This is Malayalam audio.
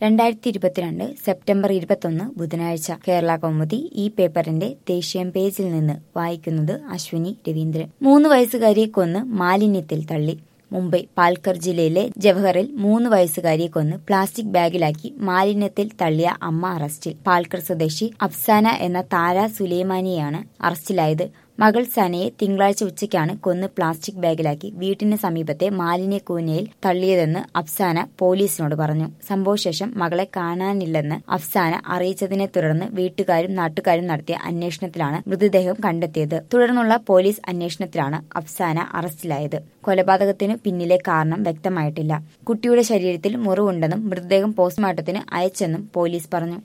രണ്ടായിരത്തി ഇരുപത്തിരണ്ട് സെപ്റ്റംബർ ഇരുപത്തൊന്ന് ബുധനാഴ്ച കേരള കൗമുദി ഈ പേപ്പറിന്റെ ദേശീയം പേജിൽ നിന്ന് വായിക്കുന്നത് അശ്വിനി രവീന്ദ്രൻ മൂന്ന് വയസ്സുകാരിയെ കൊന്ന് മാലിന്യത്തിൽ തള്ളി മുംബൈ പാൽക്കർ ജില്ലയിലെ ജവഹറിൽ മൂന്ന് വയസ്സുകാരിയെ കൊന്ന് പ്ലാസ്റ്റിക് ബാഗിലാക്കി മാലിന്യത്തിൽ തള്ളിയ അമ്മ അറസ്റ്റിൽ പാൽക്കർ സ്വദേശി അഫ്സാന എന്ന താര സുലൈമാനിയാണ് അറസ്റ്റിലായത് മകൾ സനയെ തിങ്കളാഴ്ച ഉച്ചയ്ക്കാണ് കൊന്ന് പ്ലാസ്റ്റിക് ബാഗിലാക്കി വീട്ടിന് സമീപത്തെ മാലിന്യ കൂനയിൽ തള്ളിയതെന്ന് അഫ്സാന പോലീസിനോട് പറഞ്ഞു സംഭവശേഷം മകളെ കാണാനില്ലെന്ന് അഫ്സാന അറിയിച്ചതിനെ തുടർന്ന് വീട്ടുകാരും നാട്ടുകാരും നടത്തിയ അന്വേഷണത്തിലാണ് മൃതദേഹം കണ്ടെത്തിയത് തുടർന്നുള്ള പോലീസ് അന്വേഷണത്തിലാണ് അഫ്സാന അറസ്റ്റിലായത് കൊലപാതകത്തിനു പിന്നിലെ കാരണം വ്യക്തമായിട്ടില്ല കുട്ടിയുടെ ശരീരത്തിൽ മുറിവുണ്ടെന്നും മൃതദേഹം പോസ്റ്റ്മോർട്ടത്തിന് അയച്ചെന്നും പോലീസ് പറഞ്ഞു